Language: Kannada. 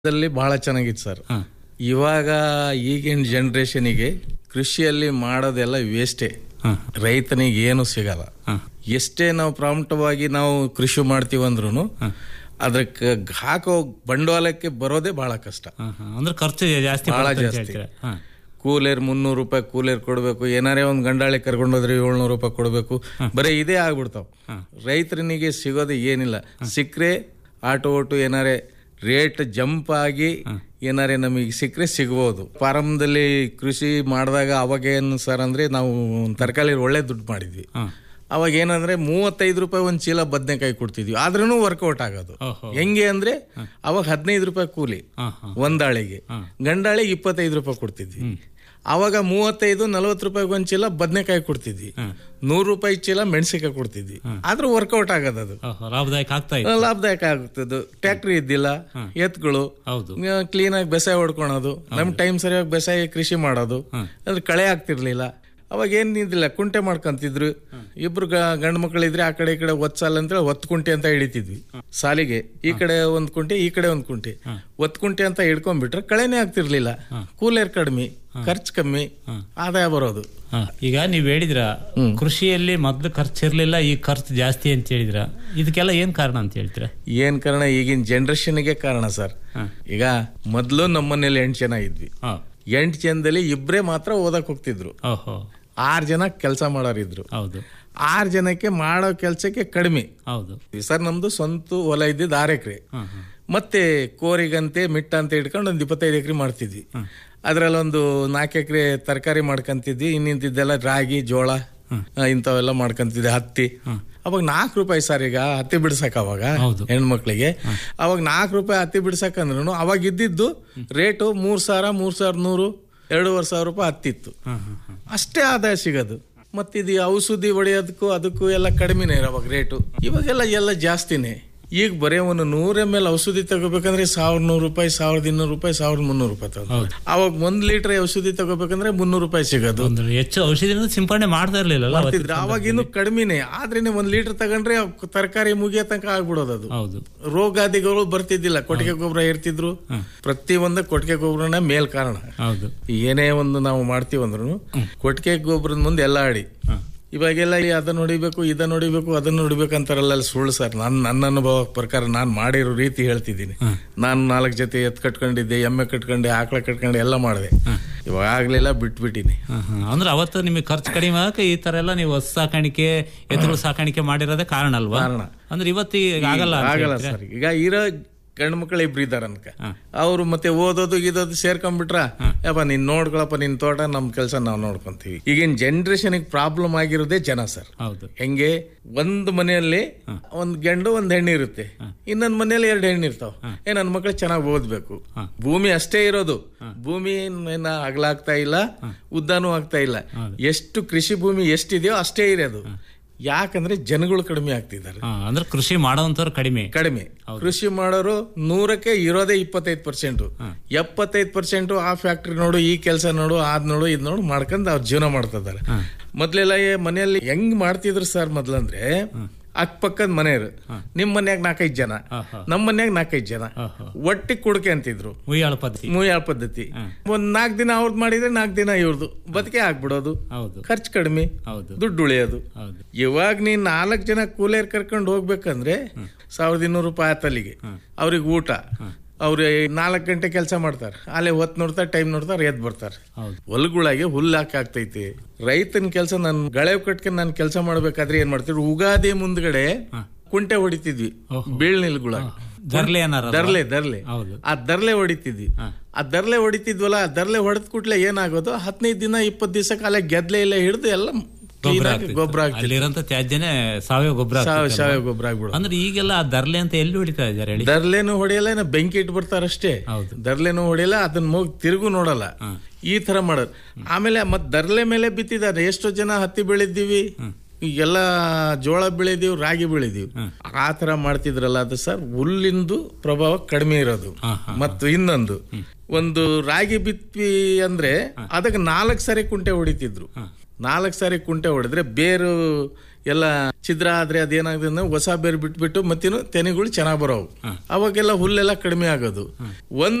ದಲ್ಲಿ ಬಹಳ ಚೆನ್ನಾಗಿತ್ತು ಸರ್ ಹಾ. ಇವಾಗ ಈಗಿನ ಜನ್ರೇಷನಿಗೆ ಕೃಷಿಯಲ್ಲಿ ಮಾಡೋದೆಲ್ಲ ವೇಸ್ಟೇ ಹಾ. ರೈತನಿಗೆ ಏನು ಸಿಗಲ್ಲ ಹಾ. ಎಷ್ಟೇ ನಾವು ಪ್ರಾಮುಖ್ಯವಾಗಿ ನಾವು ಕೃಷಿ ಮಾಡ್ತೀವಿ ಅಂದ್ರೂ ಅದಕ್ಕೆ ಹಾಕೋ ಬಂಡವಾಳಕ್ಕೆ ಬರೋದೇ ಬಹಳ ಕಷ್ಟ ಹಾ, ಹಾ. ಅಂದ್ರೆ ಖರ್ಚು ಜಾಸ್ತಿ ಬಹಳ ಬರುತ್ತೆ ಅಂತ ಜಾಸ್ತಿ. ಹೇಳ್ತೀರಾ? ಹಾ. ಕೂಲೇರ್ ಮುನ್ನೂರು ರೂಪಾಯಿ ಕೂಲೇರ್ ಕೊಡಬೇಕು ಏನಾರೇ ಒಂದು ಗಂಡಾಳಿ ಕರ್ಕೊಂಡೋದ್ರೆ ಏಳ್ನೂರು ರೂಪಾಯಿ ಕೊಡಬೇಕು ಬರೀ ಇದೇ ಆಗ್ಬಿಡ್ತಾವ ರೈತರನಿಗೆ ಸಿಗೋದು ಏನಿಲ್ಲ ಸಿಕ್ಕರೆ ಆಟೋ ಓಟು ಏನಾರೇ ರೇಟ್ ಜಂಪ್ ಆಗಿ ಏನಾರೇ ನಮಗೆ ಸಿಕ್ಕರೆ ಸಿಗ್ಬೋದು ಪ್ರಾರಂಭದಲ್ಲಿ ಕೃಷಿ ಮಾಡಿದಾಗ ಅವಾಗ ಏನು ಸರ್ ಅಂದ್ರೆ ನಾವು ತರಕಾರಿ ಒಳ್ಳೆ ದುಡ್ಡು ಮಾಡಿದ್ವಿ ಹಾ. ಅವಾಗ ಏನಂದ್ರೆ ಮೂವತ್ತೈದು ರೂಪಾಯಿ ಒಂದು ಚೀಲ ಬದನೆಕಾಯಿ ಕೊಡ್ತಿದ್ವಿ ಆದ್ರೂ ವರ್ಕೌಟ್ ಆಗೋದು ಓಹೋ. ಹೆಂಗೆ ಅಂದ್ರೆ ಅವಾಗ ಹದಿನೈದು ರೂಪಾಯಿ ಕೂಲಿ ಹಾ, ಹಾ. ಒಂದಾಳಿಗೆ ಗಂಡಾಳಿಗೆ ಇಪ್ಪತ್ತೈದು ರೂಪಾಯಿ ಕೊಡ್ತಿದ್ವಿ ಅವಾಗ ಮೂವತ್ತೈದು ನಲವತ್ತು ರೂಪಾಯಿ ಒಂದ್ ಚೀಲ ಬದನೆಕಾಯಿ ಕೊಡ್ತಿದ್ವಿ ನೂರು ರೂಪಾಯಿ ಚೀಲ ಮೆಣಸಿಕಾಯಿ ಕೊಡ್ತಿದ್ವಿ ಆದ್ರೂ ವರ್ಕೌಟ್ ಆಗೋದದು ಓಹೋ, ಲಾಭದಾಯಕ ಆಗ್ತಾ ಇದೆ ಲಾಭದಾಯಕ ಆಗುತ್ತದು ಟ್ಯಾಕ್ಟ್ರಿ ಇದ್ದಿಲ್ಲ ಎತ್ಗಳು ಹೌದು ಕ್ಲೀನ್ ಆಗಿ ಬೇಸಾಯ ಹೊಡ್ಕೊಳೋದು ನಮ್ ಟೈಮ್ ಸರಿಯಾಗಿ ಬೇಸಾಯ ಕೃಷಿ ಮಾಡೋದು ಅದ್ರ ಕಳೆ ಆಗ್ತಿರ್ಲಿಲ್ಲ ಅವಾಗ ಏನ್ ಇದಿಲ್ಲ ಕುಂಟೆ ಮಾಡ್ಕೊಂತಿದ್ರು ಇಬ್ರು ಗ- ಗಂಡು ಮಕ್ಕಳಿದ್ರೆ ಆ ಕಡೆ ಈ ಕಡೆ ಒತ್ ಸಾಲ ಅಂತೇಳಿ ಒತ್ ಕುಂಟೆ ಅಂತ ಹಿಡಿತಿದ್ವಿ ಸಾಲಿಗೆ ಈ ಕಡೆ ಒಂದ್ ಕುಂಟೆ ಈ ಕಡೆ ಒಂದ್ ಕುಂಟೆ ಒತ್ ಕುಂಟೆ ಅಂತ ಹಿಡ್ಕೊಂಡ್ಬಿಟ್ರೆ ಕಳೆನೇ ಆಗ್ತಿರ್ಲಿಲ್ಲ ಕೂಲೇರ್ ಕಡಿಮೆ ಖರ್ಚು ಕಮ್ಮಿ ಆದಾಯ ಬರೋದು ಹಾ. ಈಗ ನೀವ್ ಹೇಳಿದ್ರ ಕೃಷಿಯಲ್ಲಿ ಮೊದ್ಲು ಖರ್ಚು ಇರ್ಲಿಲ್ಲ ಈಗ ಖರ್ಚು ಜಾಸ್ತಿ ಅಂತ ಹೇಳಿದ್ರ ಇದಕ್ಕೆಲ್ಲ ಏನ್ ಕಾರಣ ಅಂತ ಹೇಳ್ತೀರಾ ಏನ್ ಕಾರಣ ಈಗಿನ ಜನರೇಷನ್ಗೆ ಕಾರಣ ಸರ್ ಈಗ ಮೊದ್ಲು ನಮ್ಮನೇಲಿ ಎಂಟು ಜನ ಇದ್ವಿ ಹಾ. ಎಂಟು ಜನದಲ್ಲಿ ಇಬ್ರೇ ಮಾತ್ರ ಓದಕ್ ಹೋಗ್ತಿದ್ರು ಓಹೋ ಆರ್ ಜನ ಕೆಲಸ ಮಾಡೋರಿದ್ರು ಹೌದು ಆರ್ ಜನಕ್ಕೆ ಮಾಡೋ ಕೆಲಸಕ್ಕೆ ಕಡಿಮೆ ಹೌದು ಸರ್ ನಮ್ದು ಸ್ವಂತ ಹೊಲ ಇದ್ದಿದ್ದು ಆರು ಎಕರೆ ಹಾ, ಹಾ. ಮತ್ತೆ ಕೋರಿಗಂತೆ ಮಿಟ್ಟ ಅಂತ ಇಟ್ಕೊಂಡು ಒಂದು ಇಪ್ಪತ್ತೈದು ಎಕರೆ ಮಾಡ್ತಿದ್ವಿ ಅದ್ರಲ್ಲಿ ಒಂದು ನಾಲ್ಕು ಎಕರೆ ತರಕಾರಿ ಮಾಡ್ಕೊಂತಿದ್ವಿ ಇನ್ನಿಂತಿದ್ದೆಲ್ಲ ರಾಗಿ ಜೋಳ ಆ, ಇಂಥವೆಲ್ಲ ಮಾಡ್ಕೊಂತಿದ್ದೆ ಹತ್ತಿ ಅವಾಗ ನಾಲ್ಕು ರೂಪಾಯಿ ಸರ್ ಈಗ ಹತ್ತಿ ಬಿಡ್ಸಕ್ ಅವಾಗ ಹೌದು. ಹೆಣ್ಮಕ್ಳಿಗೆ ಅವಾಗ ನಾಲ್ಕು ರೂಪಾಯಿ ಹತ್ತಿ ಬಿಡ್ಸಕ್ ಅಂದ್ರೂ ಅವಾಗ ಇದ್ದಿದ್ದು ರೇಟು ಮೂರ್ ಸಾವಿರ ಮೂರ್ ಸಾವಿರದ ನೂರು ಎರಡೂವರೆ ಸಾವಿರ ರೂಪಾಯಿ ಹತ್ತಿತ್ತು ಹಾ, ಹಾ, ಹಾ. ಅಷ್ಟೇ ಆದಾಯ ಸಿಗೋದು ಮತ್ತಿದು ಔಷಧಿ ಹೊಡೆಯೋದಕ್ಕೂ ಅದಕ್ಕೂ ಎಲ್ಲ ಕಡಿಮೆನೇ ಅವಾಗ ರೇಟು ಇವಾಗೆಲ್ಲ ಎಲ್ಲ ಜಾಸ್ತಿನೇ ಈಗ ಬರೀ ಒಂದು ನೂರ ಎಮ್ ಎಲ್ ಔಷಧಿ ತಗೋಬೇಕಂದ್ರೆ ಸಾವಿರದ ನೂರು ರೂಪಾಯಿ ಸಾವಿರದ ಇನ್ನೂರು ರೂಪಾಯಿ ಸಾವಿರದ ಮುನ್ನೂರು ರೂಪಾಯಿ ತಗೋ ಅವಾಗ ಒಂದ್ ಲೀಟರ್ ಔಷಧಿ ತಗೋಬೇಕಂದ್ರೆ ಮುನ್ನೂರು ರೂಪಾಯಿ ಸಿಗೋದು ಒಂದು ಹೆಚ್ಚು ಔಷಧಿನ ಸಿಂಪಡಣೆ ಮಾಡ್ತಾ ಇರ್ಲಿಲ್ಲ ಮಾಡ್ತಿದ್ರು. ಅವಾಗ ಇನ್ನು ಕಡಿಮೆನೆ ಆದ್ರೇನೆ ಒಂದ್ ಲೀಟರ್ ತಗೊಂಡ್ರೆ ಅವ್ ತರಕಾರಿ ಮುಗಿಯೋ ತನಕ ಆಗ್ಬಿಡೋದು ಅದು ಹೌದು ರೋಗಾದಿಗಳು ಬರ್ತಿದ್ದಿಲ್ಲ ಕೊಟ್ಟಿಗೆ ಗೊಬ್ಬರ ಇರ್ತಿದ್ರು ಪ್ರತಿ ಒಂದು ಕೊಟ್ಟಿಗೆ ಗೊಬ್ಬರನ ಮೇಲ್ ಕಾರಣ ಹೌದು ಏನೇ ಒಂದು ನಾವು ಮಾಡ್ತೀವಿ ಅಂದ್ರೂ ಕೊಟ್ಟಿಗೆ ಗೊಬ್ಬರದ ಮುಂದೆ ಎಲ್ಲ ಆಡಿ ಇವಾಗೆಲ್ಲ ಈ ಅದನ್ನ ನೋಡಿಬೇಕು ಇದನ್ನ ನೋಡಿಬೇಕು ಅದನ್ನ ನೋಡಿಬೇಕು ಅಂತಾರಲ್ಲ ಅಲ್ಲಿ ಸುಳ್ಳು ಸರ್ ನಾನು ನನ್ನ ಅನುಭವ ಪ್ರಕಾರ ನಾನು ಮಾಡಿರೋ ರೀತಿ ಹೇಳ್ತಿದ್ದೀನಿ ನಾನು ನಾಲ್ಕು ಜೊತೆ ಎತ್ ಕಟ್ಕೊಂಡಿದ್ದೆ ಎಮ್ಮೆ ಕಟ್ಕೊಂಡೆ ಆಕಳ ಕಟ್ಕೊಂಡೆ ಎಲ್ಲ ಮಾಡಿದೆ ಇವಾಗ್ಲೆಲ್ಲ ಬಿಟ್ಬಿಟ್ಟಿನಿ ಹಾ, ಹಾ. ಅಂದ್ರೆ ಅವತ್ತು ನಿಮಗೆ ಖರ್ಚು ಕಡಿಮೆ ಆಗಕ್ಕೆ ಈ ತರ ಎಲ್ಲ ನೀವು ಹಸು ಸಾಕಾಣಿಕೆ ಎತ್ತುಗಳು ಸಾಕಾಣಿಕೆ ಮಾಡಿರೋದೇ ಕಾರಣ ಅಲ್ವಾ ಕಾರಣ. ಅಂದ್ರೆ ಇವತ್ತು ಈಗ ಆಗಲ್ಲ ಅಂತ ಆಗಲ್ಲ ಹೇಳ್ತೀರಾ? ಸರ್ ಈಗ ಇರೋ ಗಂಡು ಮಕ್ಕಳು ಇಬ್ರು ಇದಾರ ಅನ್ಕ ಅವ್ರು ಮತ್ತೆ ಓದೋದು ಗಿದೋದು ಸೇರ್ಕೊಂಡ್ಬಿಟ್ರ ಯಪ್ಪ ನೀನ್ ನೋಡ್ಕೊಳಪ್ಪ ನಿನ್ ತೋಟ ನಮ್ ಕೆಲಸ ನಾವು ನೋಡ್ಕೊಂತೀವಿ ಈಗಿನ ಜನರೇಷನ್ ಪ್ರಾಬ್ಲಮ್ ಆಗಿರೋದೇ ಜನ ಸರ್ ಹೌದು ಹೆಂಗೆ ಒಂದು ಮನೆಯಲ್ಲಿ ಒಂದ್ ಗಂಡು ಒಂದ್ ಹೆಣ್ಣು ಇರುತ್ತೆ ಇನ್ನೊಂದ್ ಮನೆಯಲ್ಲಿ ಎರಡು ಹೆಣ್ಣು ಇರ್ತಾವ ಏ ನನ್ ಮಕ್ಳು ಚೆನ್ನಾಗಿ ಓದ್ಬೇಕು ಭೂಮಿ ಅಷ್ಟೇ ಇರೋದು ಭೂಮಿ ಏನ ಅಗಲಾಗ್ತಾ ಇಲ್ಲ ಉದ್ದಾನೂ ಆಗ್ತಾ ಇಲ್ಲ ಎಷ್ಟು ಕೃಷಿ ಭೂಮಿ ಎಷ್ಟಿದೆಯೋ ಅಷ್ಟೇ ಇರೋದು ಯಾಕಂದ್ರೆ ಜನಗಳು ಕಡಿಮೆ ಆಗ್ತಿದ್ದಾರೆ ಹಾ, ಅಂದ್ರೆ ಕೃಷಿ ಮಾಡೋವಂಥವ್ರು ಕಡಿಮೆ ಕಡಿಮೆ ಕೃಷಿ ಮಾಡೋರು ನೂರಕ್ಕೆ ಇರೋದೇ ಇಪ್ಪತ್ತೈದು ಪರ್ಸೆಂಟ್ ಎಪ್ಪತ್ತೈದು ಪರ್ಸೆಂಟ್ ಆ ಫ್ಯಾಕ್ಟ್ರಿ ನೋಡು ಈ ಕೆಲಸ ನೋಡು ಅದ್ ನೋಡು ಇದ್ ನೋಡು ಮಾಡ್ಕೊಂಡು ಅವ್ರ ಜೀವನ ಮಾಡ್ತಿದ್ದಾರೆ ಮೊದ್ಲೆಲ್ಲ ಏ ಮನೆಯಲ್ಲಿ ಹೆಂಗ್ ಮಾಡ್ತಿದ್ರು ಸರ್ ಮೊದ್ಲಂದ್ರೆ ಅಕ್ಕಪಕ್ಕದ ಮನೆಯವರು ನಿಮ್ ಮನ್ಯಾಗ ನಾಲ್ಕೈದು ಜನ ನಮ್ ಮನ್ಯಾಗ ನಾಲ್ಕೈದು ಜನ ಒಟ್ಟಿಗೆ ಕುಡ್ಕೆ ಅಂತಿದ್ರು ಉಯ್ಯಾಳ ಪದ್ಧತಿ ಮೂಯಾಳ ಪದ್ಧತಿ ಒಂದ್ ನಾಲ್ಕು ದಿನ ಅವ್ರದ್ದು ಮಾಡಿದ್ರೆ ನಾಲ್ಕು ದಿನ ಇವ್ರದ್ದು ಬದುಕೆ ಆಗ್ಬಿಡೋದು ಹೌದು ಖರ್ಚು ಕಡಿಮೆ ಹೌದು ದುಡ್ಡು ಉಳಿಯೋದು ಹೌದು ಇವಾಗ ನೀನ್ ನಾಲ್ಕು ಜನ ಕೂಲಿಯರ್ ಕರ್ಕೊಂಡು ಹೋಗ್ಬೇಕಂದ್ರೆ ಸಾವಿರದ ಇನ್ನೂರು ರೂಪಾಯಿ ಆತಲ್ಲಿಗೆ ಅವ್ರಿಗೆ ಊಟ ಅವ್ರು ನಾಲ್ಕು ಗಂಟೆ ಕೆಲಸ ಮಾಡ್ತಾರೆ ಅಲ್ಲೇ ಹೊತ್ತು ನೋಡ್ತಾರೆ ಟೈಮ್ ನೋಡ್ತಾರೆ ಎದ್ ಬರ್ತಾರೆ ಹೌದು ಹೊಲಗಳಿಗೆ ಹುಲ್ಲು ಹಾಕಿ ಆಗ್ತೈತಿ ರೈತನ ಕೆಲಸ ನಾನು ಗಳೆ ಕಟ್ಕೊಂಡು ನಾನು ಕೆಲಸ ಮಾಡ್ಬೇಕಾದ್ರೆ ಏನ್ ಮಾಡ್ತಿದ್ರು ಉಗಾದಿ ಮುಂದ್ಗಡೆ ಕುಂಟೆ ಹೊಡಿತಿದ್ವಿ ಬೀಳ್ನಿಲ್ಗುಳ ದರ್ಲೆ ಏನಾರ ದರ್ಲೆ ದರ್ಲೆ ಹೌದು ಆ ದರ್ಲೆ ಹೊಡಿತಿದ್ವಿ ಆ ದರ್ಲೆ ಹೊಡಿತಿದ್ವಲ್ಲ ಆ ದರ್ಲೆ ಹೊಡೆದ ಕೂಡ್ಲೆ ಏನಾಗೋದು ಹದಿನೈದು ದಿನ ಇಪ್ಪತ್ತು ದಿವಸಕ್ಕೆ ಅಲ್ಲೇ ಗೆದ್ಲೆ ಎಲ್ಲ ಹಿಡಿದು ಎಲ್ಲ clean ಆಗಿ ಗೊಬ್ಬರ ಆಗ್ತಿತ್ತು ಅಲ್ಲಿರಂತ ತ್ಯಾಜ್ಯನೇ ಸಾವಯವ ಗೊಬ್ಬರ ಸಾವ- ಸಾವಯವ ಗೊಬ್ಬರ ಆಗ್ಬಿಡೋದು ಅಂದ್ರೆ ಈಗೆಲ್ಲ ಆ ದರ್ಲೆ ಅಂತ ಎಲ್ಲಿ ಹೊಡಿತಾ ಇದ್ದಾರೆ ಹೇಳಿ ದರ್ಲೆನು ಹೊಡೆಯಲ್ಲ ಏನೋ ಬೆಂಕಿ ಇಟ್ಬಿಡ್ತಾರಷ್ಟೇ ಹೌದು. ದರ್ಲೆನು ಹೊಡೆಯಲ್ಲ ಅದನ್ನ ಹೋಗಿ ತಿರುಗು ನೋಡಲ್ಲ ಈ ತರ ಮಾಡೋದು ಆಮೇಲೆ ಮತ್ ದರ್ಲೆ ಮೇಲೆ ಬಿತ್ತಿದ್ದಾರೆ ಎಷ್ಟೋ ಜನ ಹತ್ತಿ ಬೆಳೆದಿವಿ ಈಗೆಲ್ಲ ಜೋಳ ಬೆಳೆದೀವಿ ರಾಗಿ ಬೆಳೆದೀವಿ ಆ ತರ ಮಾಡ್ತಿದ್ರಲ್ಲ ಅದು ಸರ್ ಹುಲ್ಲಿಂದು ಪ್ರಭಾವ ಕಡಿಮೆ ಇರೋದು ಹಾ, ಮತ್ತು ಇನ್ನೊಂದು ಒಂದು ರಾಗಿ ಬಿತ್ವಿ ಅಂದ್ರೆ ಅದಕ್ಕೆ ನಾಲ್ಕು ಸಾರಿ ಕುಂಟೆ ಹೊಡಿತಿದ್ರು ನಾಲ್ಕು ಸಾರಿ ಕುಂಟೆ ಹೊಡೆದ್ರೆ ಬೇರು ಎಲ್ಲ ಛಿದ್ರ ಆದ್ರೆ ಅದೇನಾಗಿದೆ ಅಂದ್ರೆ ಹೊಸ ಬೇರು ಬಿಟ್ಬಿಟ್ಟು ಮತ್ತೇನು ತೆನೆಗಳು ಚೆನ್ನಾಗ್ ಬರೋವು ಅವಾಗೆಲ್ಲ ಹುಲ್ಲೆಲ್ಲ ಕಡಿಮೆ ಆಗೋದು ಒಂದ್